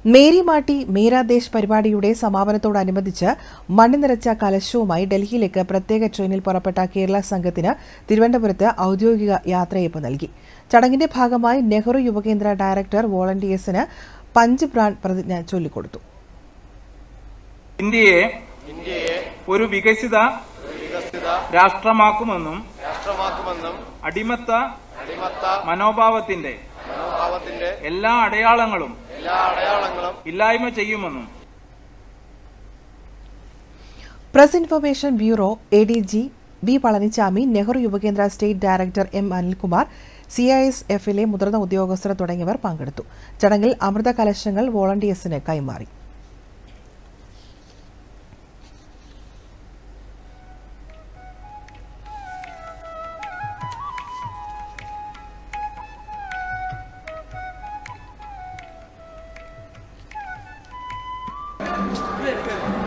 Mary മാട്ടി മേരാ ദേശ് പരിപാടിയുടെ സമാപനത്തോടനുബന്ധിച്ച് മണ്ണ് നിറച്ച കലശവുമായി ഡൽഹിയിലേക്ക് പ്രത്യേക ട്രെയിനിൽ പുറപ്പെട്ട കേരള സംഘത്തിന് തിരുവനന്തപുരത്ത് ഔദ്യോഗിക യാത്രയയപ്പ് നൽകി ചടങ്ങിന്റെ ഭാഗമായി നെഹ്റു യുവകേന്ദ്ര ഡയറക്ടർ വോളണ്ടിയേഴ്സിന് പഞ്ച് ബ്രാൻഡ് പ്രതിജ്ഞ ചൊല്ലിക്കൊടുത്തു ഇന്ത്യയെ ഒരു വികസിത രാഷ്ട്രമാക്കുമെന്നും രാഷ്ട്രമാക്കുമെന്നും അടിമത്ത അടിമത്ത മനോഭാവത്തിന്റെ മനോഭാവത്തിന്റെ എല്ലാ അടയാളങ്ങളും എല്ലാ അടയാളങ്ങളും ഇല്ലായ്മ ചെയ്യുമെന്നും press information bureau A D G B Palanichami Nehru Yuva Kendra state director M Anilkumar C I S എഫിലെ മുതിർന്ന ഉദ്യോഗസ്ഥർ തുടങ്ങിയവർ പങ്കെടുത്തു ചടങ്ങിൽ അമൃത കലശങ്ങൾ വോളണ്ടിയേഴ്സിന് കൈമാറി ഇരിക്കരുത്